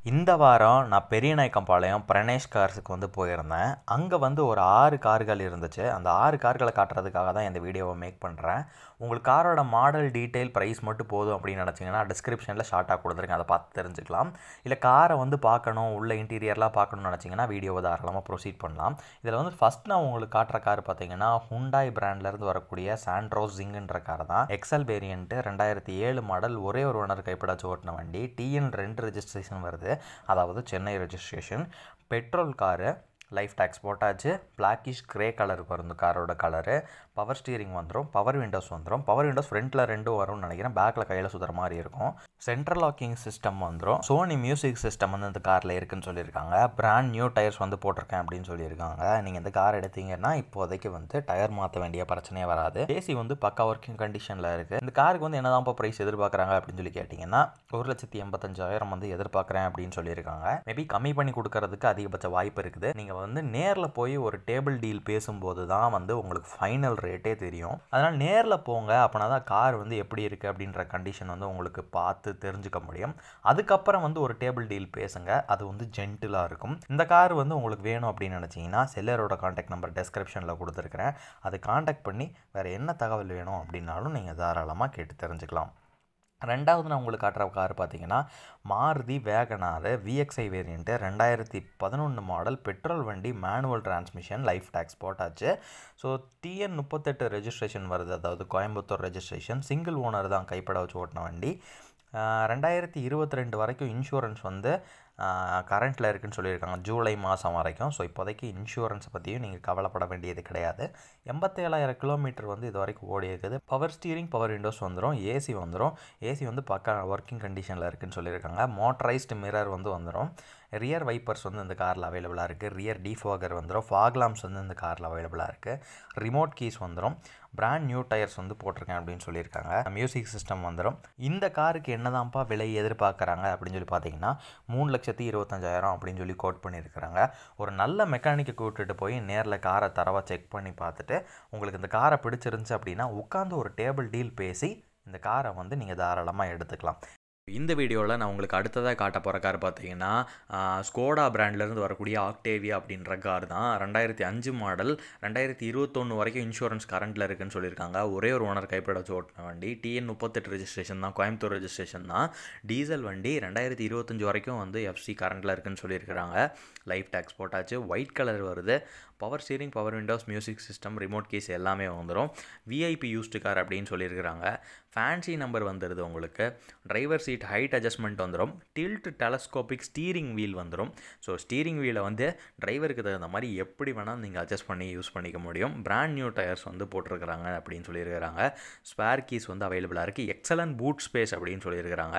இந்த வாரம் நான் பெரியநாயக்கம்பாளையம் பிரணேஷ் கார்ஸுக்கு வந்து போயிருந்தேன் அங்கே வந்து ஒரு ஆறு கார்கள் இருந்துச்சு அந்த ஆறு கார்களை காட்டுறதுக்காக தான் இந்த வீடியோவை மேக் பண்ணுறேன் உங்களுக்கு காரோட மாடல் டீட்டெயில் ப்ரைஸ் மட்டும் போதும் அப்படின்னு நினச்சிங்கன்னா டிஸ்கிரிப்ஷனில் ஷார்ட்டாக கொடுத்துருக்கேன் அதை பார்த்து தெரிஞ்சுக்கலாம் இல்லை காரை வந்து பார்க்கணும் உள்ள இன்டீரியர்லாம் பார்க்கணும்னு நினச்சிங்கன்னா வீடியோவை தாராளமாக ப்ரொசீட் பண்ணலாம் இதில் வந்து ஃபஸ்ட் நான் உங்களுக்கு காட்டுற கார் பார்த்தீங்கன்னா ஹுண்டாய் பிராண்ட்லேருந்து வரக்கூடிய சாண்ட்ரோஸ் ஜிங்குன்ற கார் தான் எக்ஸல் வேரியண்ட்டு ரெண்டாயிரத்தி ஏழு மாடல் ஒரே ஒரு ஓனர் கைப்படாச்சு ஓட்டின வண்டி டிஎன் ரெண்டு ரெஜிஸ்ட்ரேஷன் வருது அதாவது Chennai registration petrol car life tax போட்டாச்சு பிளாக்கிஷ் கிரே கலர் வரும் இந்த காரோட கலரு பவர் ஸ்டீரிங் வந்துடும் பவர் விண்டோஸ் வந்துடும் பவர் விண்டோஸ் ஃப்ரண்ட்டில் ரெண்டும் வரும்னு நினைக்கிறேன் பேக்கில் கையில் சுற்றுற மாதிரி இருக்கும் சென்ட்ரல் லாக்கிங் சிஸ்டம் வந்துடும் சோனி மியூசிக் சிஸ்டம் வந்து இந்த காரில் இருக்குன்னு சொல்லியிருக்காங்க பிராண்ட் நியூ டயர்ஸ் வந்து போட்டிருக்கேன் அப்படின்னு சொல்லியிருக்காங்க நீங்கள் இந்த கார் எடுத்தீங்கன்னா இப்போதைக்கு வந்து டயர் மாற்ற வேண்டிய பிரச்சனையே வராது ஏசி வந்து பக்கா ஒர்க்கிங் கண்டிஷனில் இருக்குது இந்த காருக்கு வந்து என்னதான் ப்ரைஸ் எதிர்பார்க்குறாங்க அப்படின்னு சொல்லி கேட்டிங்கன்னா ஒரு லட்சத்தி எண்பத்தஞ்சாயிரம் வந்து எதிர்பார்க்குறேன் அப்படின்னு சொல்லியிருக்காங்க மேபி கம்மி பண்ணி கொடுக்கறதுக்கு அதிகபட்ச வாய்ப்பு இருக்குது நீங்கள் வந்து நேரில் போய் ஒரு டேபிள் டீல் பேசும்போது தான் வந்து உங்களுக்கு ஃபைனல் ரேட்டே தெரியும் அதனால் நேரில் போங்க அப்படின்னா தான் கார் வந்து எப்படி இருக்குது அப்படின்ற கண்டிஷன் வந்து உங்களுக்கு பார்த்து தெரிஞ்சுக்க முடியும் அதுக்கப்புறம் வந்து ஒரு டேபிள் டீல் பேசுங்க அது வந்து ஜென்டிலாக இருக்கும் இந்த கார் வந்து உங்களுக்கு வேணும் அப்படின்னு நினச்சிங்கன்னா செல்லரோட காண்டாக்ட் நம்பர் டெஸ்கிரிப்ஷனில் கொடுத்துருக்குறேன் அதை காண்டாக்ட் பண்ணி வேறு என்ன தகவல் வேணும் அப்படின்னாலும் நீங்கள் தாராளமாக கேட்டு தெரிஞ்சுக்கலாம் ரெண்டாவது நான் உங்களுக்கு காட்டுற கார் பார்த்தீங்கன்னா மாருதி வேகனார் விஎக்ஸ்ஐ வேரியண்ட்டு ரெண்டாயிரத்தி பதினொன்று மாடல் பெட்ரோல் வண்டி மேனுவல் டிரான்ஸ்மிஷன் லைஃப் டேக்ஸ் போட்டாச்சு ஸோ டிஎன் முப்பத்தெட்டு ரெஜிஸ்ட்ரேஷன் வருது அதாவது கோயம்புத்தூர் ரெஜிஸ்ட்ரேஷன் சிங்கிள் ஓனர் தான் கைப்பட வச்சு ஓட்டின வண்டி ரெண்டாயிரத்தி இருபத்தி ரெண்டு வரைக்கும் இன்சூரன்ஸ் வந்து கரண்ட்டில் இருக்குன்னு சொல்லியிருக்காங்க ஜூலை மாதம் வரைக்கும் ஸோ இப்போதைக்கு இன்சூரன்ஸை பற்றியும் நீங்கள் கவலைப்பட வேண்டியது கிடையாது எண்பத்தேழாயிரம் கிலோமீட்டர் வந்து இது வரைக்கும் ஓடி இருக்குது பவர் ஸ்டீரிங் பவர் விண்டோஸ் வந்துடும் ஏசி வந்துடும் ஏசி வந்து பக்கா ஒர்க்கிங் கண்டிஷனில் இருக்குன்னு சொல்லியிருக்காங்க மோட்டரைஸ்டு மிரர் வந்து வந்துடும் ரியர் வைப்பர்ஸ் வந்து இந்த காரில் அவைலபிளாக இருக்குது ரியர் டீஃபாகர் வந்துடும் ஃபாக்லாம்ஸ் வந்து இந்த காரில் அவைலபிளாக இருக்குது ரிமோட் கீஸ் வந்துடும் பிராண்ட் நியூ டயர்ஸ் வந்து போட்டிருக்கேன் அப்படின்னு சொல்லியிருக்காங்க மியூசிக் சிஸ்டம் வந்துடும் இந்த காருக்கு என்னதான்ப்பா விலை எதிர்பார்க்குறாங்க அப்படின்னு சொல்லி பார்த்தீங்கன்னா மூணு லட்சத்தி இருபத்தஞ்சாயிரம் அப்படின்னு சொல்லி கோட் பண்ணியிருக்கிறாங்க ஒரு நல்ல மெக்கானிக்கை கூப்பிட்டுட்டு போய் நேரில் காரை தரவாக செக் பண்ணி பார்த்துட்டு உங்களுக்கு இந்த காரை பிடிச்சிருந்துச்சு அப்படின்னா உட்காந்து ஒரு டேபிள் டீல் பேசி இந்த காரை வந்து நீங்கள் தாராளமாக எடுத்துக்கலாம் இந்த வீடியோவில் நான் உங்களுக்கு அடுத்ததாக காட்ட போகிற கார் பார்த்தீங்கன்னா ஸ்கோடா பிராண்ட்லேருந்து வரக்கூடிய ஆக்டேவியா அப்படின்ற கார் தான் ரெண்டாயிரத்தி அஞ்சு மாடல் ரெண்டாயிரத்தி இருபத்தொன்று வரைக்கும் இன்சூரன்ஸ் கரண்ட்டில் இருக்குன்னு சொல்லியிருக்காங்க ஒரே ஒரு ஓனர் கைப்பட வச்சு ஓட்டின வண்டி டிஎன் முப்பத்தெட்டு ரெஜிஸ்ட்ரேஷன் தான் கோயம்புத்தூர் ரெஜிஸ்ட்ரேஷன் தான் டீசல் வண்டி ரெண்டாயிரத்தி இருபத்தஞ்சு வரைக்கும் வந்து எஃப்சி கரண்ட்டில் இருக்குன்னு சொல்லியிருக்கிறாங்க லைஃப் டேக்ஸ் போட்டாச்சு ஒயிட் கலர் வருது power steering power windows music system remote keys எல்லாமே வந்துடும் விஐபி யூஸ்டு கார் அப்படின்னு சொல்லியிருக்கிறாங்க ஃபேன்சி நம்பர் வந்துடுது உங்களுக்கு டிரைவர் சீட் ஹைட் அட்ஜஸ்ட்மெண்ட் வந்துடும் டில்ட் டெலஸ்கோபிக் ஸ்டீரிங் வீல் வந்துடும் ஸோ ஸ்டீரிங் வீலை வந்து டிரைவருக்கு தகுந்த மாதிரி எப்படி வேணால் நீங்கள் அட்ஜஸ்ட் பண்ணி யூஸ் பண்ணிக்க முடியும் பிராண்ட் நியூ டயர்ஸ் வந்து போட்டிருக்கிறாங்க அப்படின்னு சொல்லியிருக்கிறாங்க ஸ்பேர் கீஸ் வந்து அவைலபிளாக இருக்குது எக்ஸலன்ட் பூட் ஸ்பேஸ் அப்படின்னு சொல்லியிருக்கிறாங்க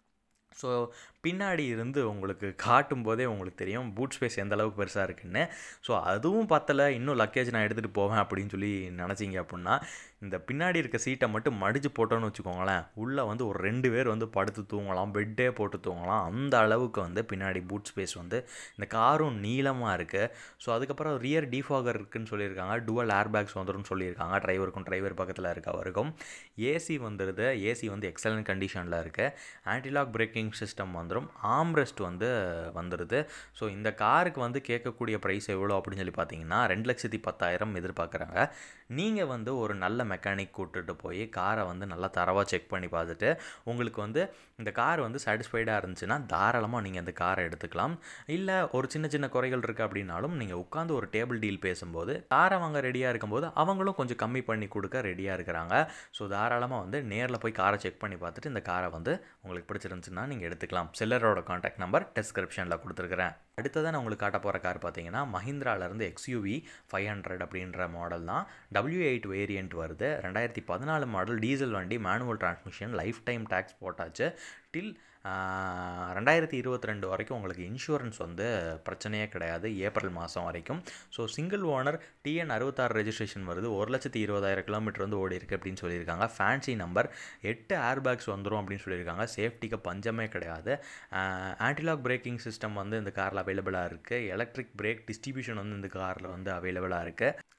ஸோ பின்னாடி இருந்து உங்களுக்கு காட்டும் போதே உங்களுக்கு தெரியும் பூட் ஸ்பேஸ் எந்த அளவுக்கு பெருசாக இருக்குன்னு ஸோ அதுவும் பத்தலை இன்னும் லக்கேஜ் நான் எடுத்துகிட்டு போவேன் அப்படின்னு சொல்லி நினச்சிங்க அப்படின்னா இந்த பின்னாடி இருக்க சீட்டை மட்டும் மடித்து போட்டோன்னு வச்சுக்கோங்களேன் உள்ளே வந்து ஒரு ரெண்டு பேர் வந்து படுத்து தூங்கலாம் பெட்டே போட்டு தூங்கலாம் அந்த அளவுக்கு வந்து பின்னாடி பூட் ஸ்பேஸ் வந்து இந்த காரும் நீளமாக இருக்குது ஸோ அதுக்கப்புறம் ரியர் டிஃபாகர் இருக்குன்னு சொல்லியிருக்காங்க டுவல் ஏர் பேக்ஸ் வந்துடும் சொல்லியிருக்காங்க டிரைவருக்கும் டிரைவர் பக்கத்தில் இருக்க வரைக்கும் ஏசி வந்துடுது ஏசி வந்து எக்ஸலன்ட் கண்டிஷனில் இருக்குது ஆன்டிலாக் பிரேக்கிங் சிஸ்டம் வந்துடும் ஆம்ரெஸ்ட் வந்து வந்துடுது ஸோ இந்த காருக்கு வந்து கேட்கக்கூடிய ப்ரைஸ் எவ்வளோ அப்படின்னு சொல்லி பார்த்தீங்கன்னா ரெண்டு லட்சத்தி பத்தாயிரம் எதிர்பார்க்குறாங்க நீங்கள் வந்து ஒரு நல்ல மெக்கானிக் கூப்பிட்டுட்டு போய் காரை வந்து நல்லா தரவாக செக் பண்ணி பார்த்துட்டு உங்களுக்கு வந்து இந்த கார் வந்து சாட்டிஸ்ஃபைடாக இருந்துச்சுன்னா தாராளமாக நீங்கள் இந்த காரை எடுத்துக்கலாம் இல்லை ஒரு சின்ன சின்ன குறைகள் இருக்குது அப்படின்னாலும் நீங்கள் உட்காந்து ஒரு டேபிள் டீல் பேசும்போது காரை வாங்க ரெடியாக இருக்கும்போது அவங்களும் கொஞ்சம் கம்மி பண்ணி கொடுக்க ரெடியாக இருக்கிறாங்க ஸோ தாராளமாக வந்து நேரில் போய் காரை செக் பண்ணி பார்த்துட்டு இந்த காரை வந்து உங்களுக்கு பிடிச்சிருந்துச்சுன்னா நீங்கள் எடுத்துக்கலாம் செல்லரோட காண்டாக்ட் நம்பர் டெஸ்கிரிப்ஷனில் கொடுத்துருக்குறேன் அடுத்ததாக நான் உங்களுக்கு காட்ட போகிற கார் பார்த்தீங்கன்னா மஹிந்திராலேருந்து எக்ஸ்யூவி ஃபைவ் ஹண்ட்ரட் அப்படின்ற மாடல் தான் டபிள்யூ எயிட் வேரியண்ட் வருது ரெண்டாயிரத்தி பதினாலு மாடல் டீசல் வண்டி manual transmission life time tax போட்டாச்சு டில் ரெண்டாயிரத்தி இருபத்தி ரெண்டு வரைக்கும் உங்களுக்கு இன்சூரன்ஸ் வந்து பிரச்சனையே கிடையாது ஏப்ரல் மாதம் வரைக்கும் ஸோ சிங்கிள் ஓனர் டிஎன் அறுபத்தாறு ரெஜிஸ்ட்ரேஷன் வருது ஒரு லட்சத்தி இருபதாயிரம் கிலோமீட்டர் வந்து ஓடி இருக்குது அப்படின்னு சொல்லியிருக்காங்க ஃபேன்சி நம்பர் எட்டு ஏர் பேக்ஸ் வந்துடும் அப்படின்னு சொல்லியிருக்காங்க சேஃப்டிக்கு பஞ்சமே கிடையாது ஆன்டிலாக் பிரேக்கிங் சிஸ்டம் வந்து இந்த காரில் அவைலபிளாக இருக்குது எலக்ட்ரிக் பிரேக் டிஸ்ட்ரிபியூஷன் வந்து இந்த காரில் வந்து அவைலபிளாக இருக்குது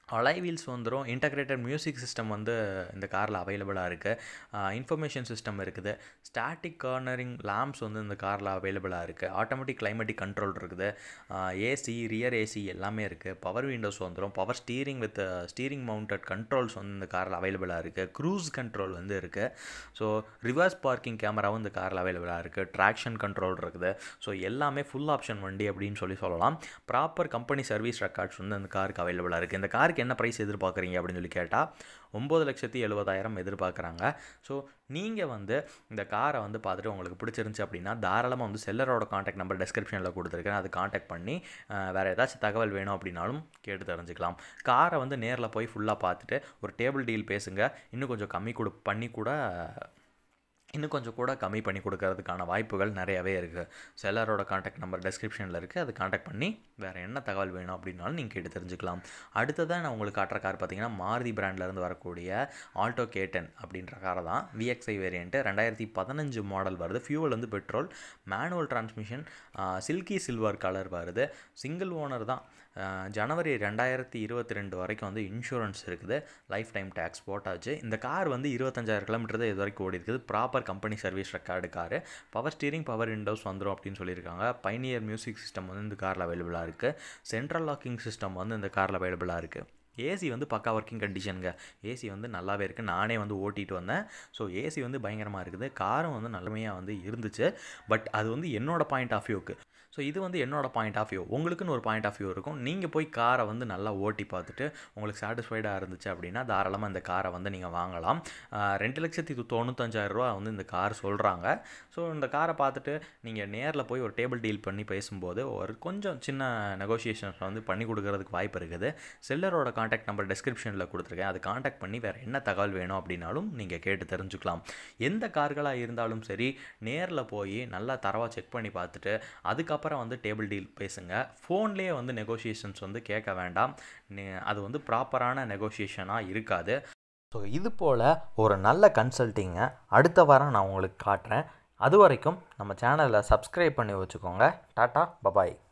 அலாய் வீல்ஸ் வந்துடும் இன்டகிரேட்டட் மியூசிக் சிஸ்டம் வந்து இந்த காரில் அவைலபிளாக இருக்குது இன்ஃபர்மேஷன் சிஸ்டம் இருக்குது ஸ்டாட்டிக் கார்னரிங் லேம்ப்ஸ் வந்து இந்த காரில் அவைலபிளாக இருக்குது ஆட்டோமேட்டிக் கிளைமேட்டிக் கண்ட்ரோல் இருக்குது ஏசி ரியர் ஏசி எல்லாமே இருக்குது பவர் விண்டோஸ் வந்துடும் power steering with steering mounted controls வந்து இந்த காரில் அவைலபிளாக இருக்குது க்ரூஸ் கண்ட்ரோல் வந்து இருக்குது ஸோ ரிவர்ஸ் பார்க்கிங் கேமராவும் இந்த காரில் அவைலபிளாக இருக்குது ட்ராக்ஷன் கண்ட்ரோல் இருக்குது ஸோ எல்லாமே ஃபுல் ஆப்ஷன் வண்டி அப்படின்னு சொல்லி சொல்லலாம் ப்ராப்பர் கம்பெனி சர்வீஸ் ரெக்கார்ட்ஸ் வந்து இந்த காருக்கு அவைலபிளாக இருக்குது இந்த காருக்கு என்ன ப்ரைஸ் எதிர்பார்க்குறீங்க அப்படின்னு சொல்லி கேட்டால் ஒம்பது லட்சத்தி எழுபதாயிரம் எதிர்பார்க்குறாங்க ஸோ நீங்கள் வந்து இந்த காரை வந்து பார்த்துட்டு உங்களுக்கு பிடிச்சிருந்துச்சி அப்படின்னா தாராளமாக வந்து செல்லரோட காண்டாக்ட் நம்பர் டிஸ்கிரிப்ஷனில் கொடுத்துருக்கேன் அது காண்டாக்ட் பண்ணி வேறு ஏதாச்சும் தகவல் வேணும் அப்படின்னாலும் கேட்டு தெரிஞ்சுக்கலாம் காரை வந்து நேரில் போய் ஃபுல்லாக பார்த்துட்டு ஒரு டேபிள் டீல் பேசுங்க இன்னும் கொஞ்சம் கம்மி கொடு பண்ணி கூட இன்னும் கொஞ்சம் கூட கம்மி பண்ணி கொடுக்கறதுக்கான வாய்ப்புகள் நிறையவே இருக்குது செல்லரோட காண்டாக்ட் நம்பர் டிஸ்கிரிப்ஷனில் இருக்குது அது காண்டாக்ட் பண்ணி வேறு என்ன தகவல் வேணும் அப்படின்னாலும் நீங்கள் கேட்டு தெரிஞ்சுக்கலாம் அடுத்ததாக நான் உங்களுக்கு காட்டுற கார் பார்த்தீங்கன்னா மாருதி பிராண்ட்லேருந்து வரக்கூடிய ஆல்டோ கேட்டன் அப்படின்ற காரை தான் விஎக்ஸ்ஐ வேரியண்ட்டு ரெண்டாயிரத்தி பதினஞ்சு மாடல் வருது ஃபியூவல் வந்து petrol manual transmission silky silver colour வருது சிங்கிள் ஓனர் தான் ஜனவரி ரெண்டாயிரத்தி இருபத்தி ரெண்டு வரைக்கும் வந்து இன்சூரன்ஸ் இருக்குது லைஃப் டைம் டேக்ஸ் போட்டாச்சு இந்த கார் வந்து இருபத்தஞ்சாயிரம் கிலோமீட்டர் தான் இது வரைக்கும் ஓடி இருக்குது proper company service record car power steering power windows வந்துடும் அப்படின்னு சொல்லியிருக்காங்க பைனியர் மியூசிக் சிஸ்டம் வந்து இந்த காரில் அவைலபிளாக இருக்குது சென்ட்ரல் லாக்கிங் சிஸ்டம் வந்து இந்த காரில் அவைலபிளாக இருக்குது ஏசி வந்து பக்கா ஒர்க்கிங் கண்டிஷனுங்க ஏசி வந்து நல்லாவே இருக்குது நானே வந்து ஓட்டிகிட்டு வந்தேன் ஸோ ஏசி வந்து பயங்கரமாக இருக்குது காரும் வந்து நல்லமையாக வந்து இருந்துச்சு பட் அது வந்து என்னோடய பாயிண்ட் ஆஃப் வியூக்கு ஸோ இது வந்து என்னோடய பாயிண்ட் ஆஃப் வியூ உங்களுக்குன்னு ஒரு பாயிண்ட் ஆஃப் வியூ இருக்கும் நீங்கள் போய் காரை வந்து நல்லா ஓட்டி பார்த்துட்டு உங்களுக்கு சாட்டிஸ்ஃபைடாக இருந்துச்சு அப்படின்னா தாராளமாக இந்த காரை வந்து நீங்கள் வாங்கலாம் ரெண்டு லட்சத்தி தொண்ணூத்தஞ்சாயிரரூவா வந்து இந்த கார் சொல்கிறாங்க ஸோ இந்த காரை பார்த்துட்டு நீங்கள் நேரில் போய் ஒரு டேபிள் டீல் பண்ணி பேசும்போது ஒரு கொஞ்சம் சின்ன நெகோசியேஷன்ஸ் வந்து பண்ணி கொடுக்கறதுக்கு வாய்ப்பு இருக்குது செல்லரோட காண்டாக்ட் நம்பர் டிஸ்கிரிப்ஷனில் கொடுத்துருக்கேன் அது காண்டாக்ட் பண்ணி வேறு என்ன தகவல் வேணும் அப்படின்னாலும் நீங்கள் கேட்டு தெரிஞ்சுக்கலாம் எந்த கார்களாக இருந்தாலும் சரி நேரில் போய் நல்லா தரவாக செக் பண்ணி பார்த்துட்டு அதுக்கப்புறம் வந்து டேபிள் டீல் பேசுங்க ஃபோன்லேயே வந்து நெகோசியேஷன்ஸ் வந்து கேட்க வேண்டாம் அது வந்து ப்ராப்பரான நெகோசியேஷனாக இருக்காது ஸோ இது போல் ஒரு நல்ல கன்சல்ட்டிங்கை அடுத்த வாரம் நான் உங்களுக்கு காட்டுறேன் அது வரைக்கும் நம்ம சேனலை சப்ஸ்கிரைப் பண்ணி வச்சுக்கோங்க டாட்டா பபாய்